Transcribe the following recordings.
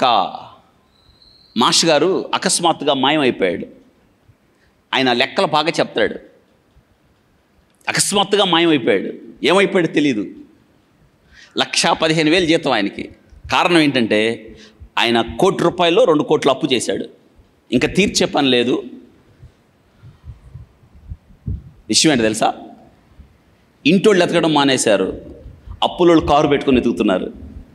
ఒక మాష్ గారు అకస్మాత్తుగా మాయమైపోయాడు ఆయన లెక్కలు బాగా చెప్తాడు అకస్మాత్తుగా మాయమైపోయాడు ఏమైపోయాడు తెలియదు లక్షా పదిహేను వేలు జీతం ఆయనకి కారణం ఏంటంటే ఆయన కోటి రూపాయలు రెండు కోట్లు అప్పు చేశాడు ఇంకా తీర్చే పని లేదు విషయం ఏంటి తెలుసా ఇంటోళ్ళు ఎతకడం మానేశారు అప్పులోళ్ళు కారు పెట్టుకుని ఎతుకుతున్నారు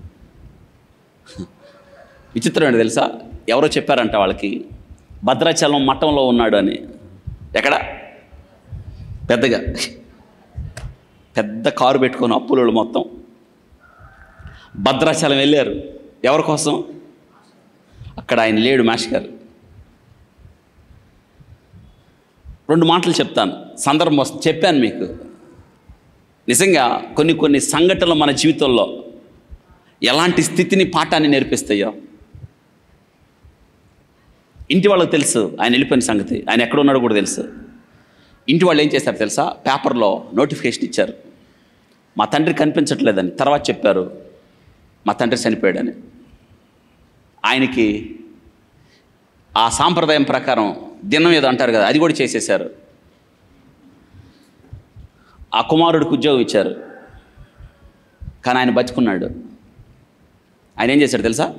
విచిత్రం ఏంటి తెలుసా ఎవరో చెప్పారంట వాళ్ళకి భద్రాచలం మఠంలో ఉన్నాడు అని ఎక్కడ పెద్దగా పెద్ద కారు పెట్టుకొని అప్పులోళ్ళు మొత్తం భద్రాచలం వెళ్ళారు ఎవరి కోసం అక్కడ ఆయన లేడు మాష్ గారు రెండు మాటలు చెప్తాను సందర్భం వస్తుంది చెప్పాను మీకు నిజంగా కొన్ని కొన్ని సంఘటనలు మన జీవితంలో ఎలాంటి స్థితిని పాఠాన్ని నేర్పిస్తాయో ఇంటి వాళ్ళకి తెలుసు ఆయన వెళ్ళిపోయిన సంగతి ఆయన ఎక్కడ ఉన్నాడో కూడా తెలుసు ఇంటి వాళ్ళు ఏం చేశారు తెలుసా పేపర్లో నోటిఫికేషన్ ఇచ్చారు మా తండ్రి కనిపించట్లేదని తర్వాత చెప్పారు మా తండ్రి చనిపోయాడని ఆయనకి ఆ సాంప్రదాయం ప్రకారం దినం ఏదో అంటారు కదా అది కూడా చేసేశారు ఆ కుమారుడికి ఉద్యోగం ఇచ్చారు కానీ ఆయన బతుకున్నాడు ఆయన ఏం చేశాడు తెలుసా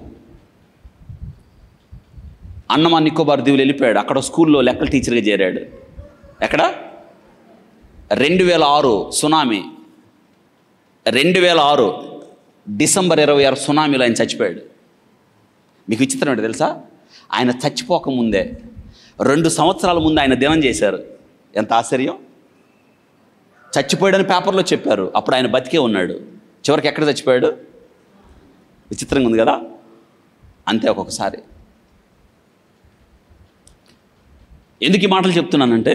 అన్నమాన్ నికోబార్ దీవులు వెళ్ళిపోయాడు అక్కడ స్కూల్లో లెక్కల టీచర్గా చేరాడు ఎక్కడ రెండు వేల ఆరు సునామీ రెండు వేల ఆరు డిసెంబర్ ఇరవై ఆరు సునామీలో ఆయన చచ్చిపోయాడు మీకు విచిత్రం ఏంటో తెలుసా ఆయన చచ్చిపోకముందే రెండు సంవత్సరాల ముందు ఆయన దినం చేశారు ఎంత ఆశ్చర్యం చచ్చిపోయాడని పేపర్లో చెప్పారు అప్పుడు ఆయన బతికే ఉన్నాడు చివరికి ఎక్కడ చచ్చిపోయాడు విచిత్రంగా ఉంది కదా అంతే ఒక్కొక్కసారి ఎందుకు ఈ మాటలు చెప్తున్నానంటే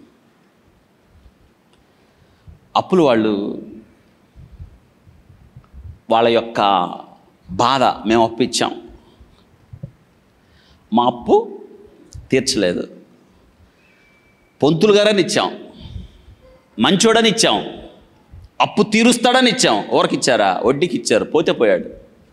అప్పులు వాళ్ళు వాళ్ళ యొక్క బాధ మేము అప్పు ఇచ్చాం మా అప్పు తీర్చలేదు పొంతులు గారని ఇచ్చాం మంచోడని ఇచ్చాం అప్పు తీరుస్తాడని ఇచ్చాం ఎవరికి ఇచ్చారా వడ్డీకి ఇచ్చారు పోతే పోయాడు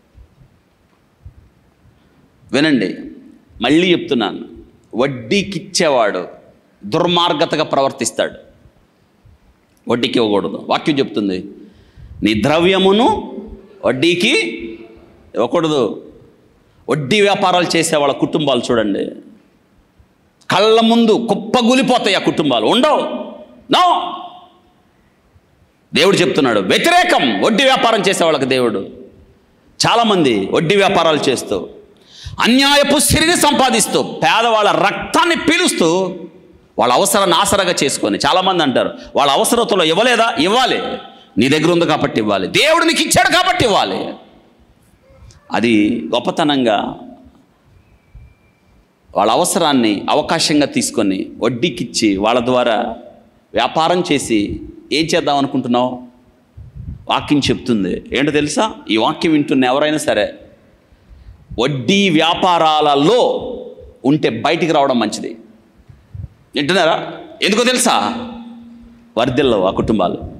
వినండి మళ్ళీ చెప్తున్నాను వడ్డీకి ఇచ్చేవాడు దుర్మార్గతగా ప్రవర్తిస్తాడు వడ్డీకి ఇవ్వకూడదు వాక్యం చెప్తుంది నీ ద్రవ్యమును వడ్డీకి ఇవ్వకూడదు వడ్డీ వ్యాపారాలు చేసే వాళ్ళ కుటుంబాలు చూడండి కళ్ళ ముందు కుప్పగూలిపోతాయి ఆ కుటుంబాలు ఉండవు నో దేవుడు చెప్తున్నాడు వ్యతిరేకం వడ్డీ వ్యాపారం చేసే వాళ్ళకి దేవుడు చాలామంది వడ్డీ వ్యాపారాలు చేస్తూ అన్యాయపు సిరిని సంపాదిస్తూ పేదవాళ్ళ రక్తాన్ని పీలుస్తూ వాళ్ళ అవసరాన్ని ఆసరగా చేసుకొని చాలామంది అంటారు వాళ్ళ అవసరతలో ఇవ్వలేదా ఇవ్వాలి నీ దగ్గర ఉంది కాబట్టి ఇవ్వాలి దేవుడు నీకు ఇచ్చాడు కాబట్టి ఇవ్వాలి అది గొప్పతనంగా వాళ్ళ అవసరాన్ని అవకాశంగా తీసుకొని వడ్డీకిచ్చి వాళ్ళ ద్వారా వ్యాపారం చేసి ఏం చేద్దాం అనుకుంటున్నావు వాక్యం చెప్తుంది ఏంటో తెలుసా ఈ వాక్యం వింటున్న ఎవరైనా సరే వడ్డీ వ్యాపారాలలో ఉంటే బయటికి రావడం మంచిది వింటున్నారా ఎందుకో తెలుసా వర్ధిల్లవు ఆ కుటుంబాలు